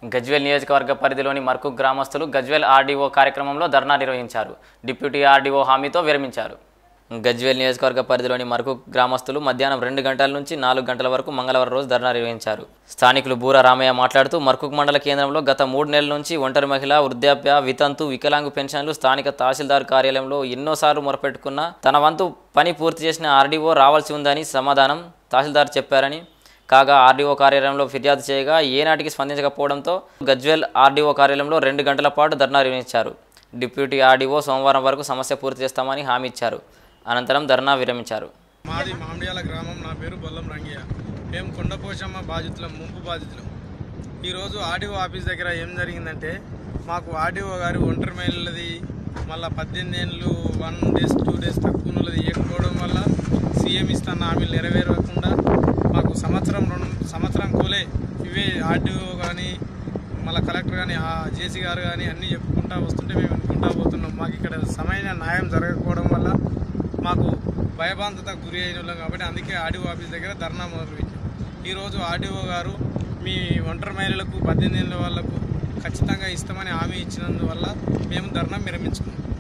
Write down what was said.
గజ్వేల్ నియోజకవర్గ పరిధిలోని మర్కు గ్రామస్తులు గజ్వేల్ ఆర్డీఓ కార్యక్రమంలో ధర్నా నిర్వహించారు డిప్యూటీ ఆర్డీఓ హామీతో విరమించారు గజ్వేల్ నియోజకవర్గ పరిధిలోని మరకు గ్రామస్తులు మధ్యాహ్నం రెండు గంటల నుంచి నాలుగు గంటల వరకు మంగళవారం రోజు ధర్నా నిర్వహించారు స్థానికులు బూర రామయ్య మాట్లాడుతూ మర్కుక్ మండల కేంద్రంలో గత మూడు నెలల నుంచి ఒంటరి మహిళ వృద్ధాప్య వితంతు వికలాంగు పెన్షన్లు స్థానిక తహసీల్దార్ కార్యాలయంలో ఎన్నోసార్లు మొరపెట్టుకున్న తన వంతు పని పూర్తి చేసిన ఆర్డీఓ రావాల్సి ఉందని సమాధానం తహసీల్దార్ చెప్పారని కాగా ఆర్డీఓ కార్యాలయంలో ఫిర్యాదు చేయగా ఏనాటికి స్పందించకపోవడంతో గజ్వేల్ ఆర్డీఓ కార్యాలయంలో రెండు గంటల పాటు ధర్నా నిర్వహించారు డిప్యూటీ ఆర్డీఓ సోమవారం వరకు సమస్య పూర్తి చేస్తామని హామీ ఇచ్చారు అనంతరం ధర్నా విరమించారు మాది మామిడియాల గ్రామం నా పేరు బొల్లం రంగయ్య మేము కొండపోషమ్మ బాధితులం ముంపు బాధితులం ఈరోజు ఆర్డీఓ ఆఫీస్ దగ్గర ఏం జరిగిందంటే మాకు ఆర్డీఓ గారు ఒంటరి మహిళలది మళ్ళీ పద్దెనిమిది ఏళ్ళు వన్ డేస్ టూ డేస్ తక్కువ ఉన్నది ఇవ్వకపోవడం వల్ల సీఎం ఇస్తున్న హామీలు నెరవేరకుండా మాకు సంవత్సరం రెండు సంవత్సరం కూలే ఇవే ఆర్డీఓ కానీ మళ్ళీ కలెక్టర్ కానీ ఆ జేసీ గారు కానీ అన్నీ చెప్పుకుంటా వస్తుంటే మేము వినుకుంటా పోతున్నాం మాకు ఇక్కడ సరైన న్యాయం జరగకపోవడం వల్ల మాకు భయభాంతతకు గురి అయిన వాళ్ళం కాబట్టి అందుకే ఆర్డీఓ ఆఫీస్ దగ్గర ధర్నా మొదలుపెట్టాం ఈరోజు ఆర్డీఓ గారు మీ ఒంటరి మహిళలకు పద్దెనిమిది ఏళ్ళ వాళ్ళకు ఖచ్చితంగా ఇస్తామని హామీ ఇచ్చినందువల్ల మేము ధర్నా విరమించుకున్నాం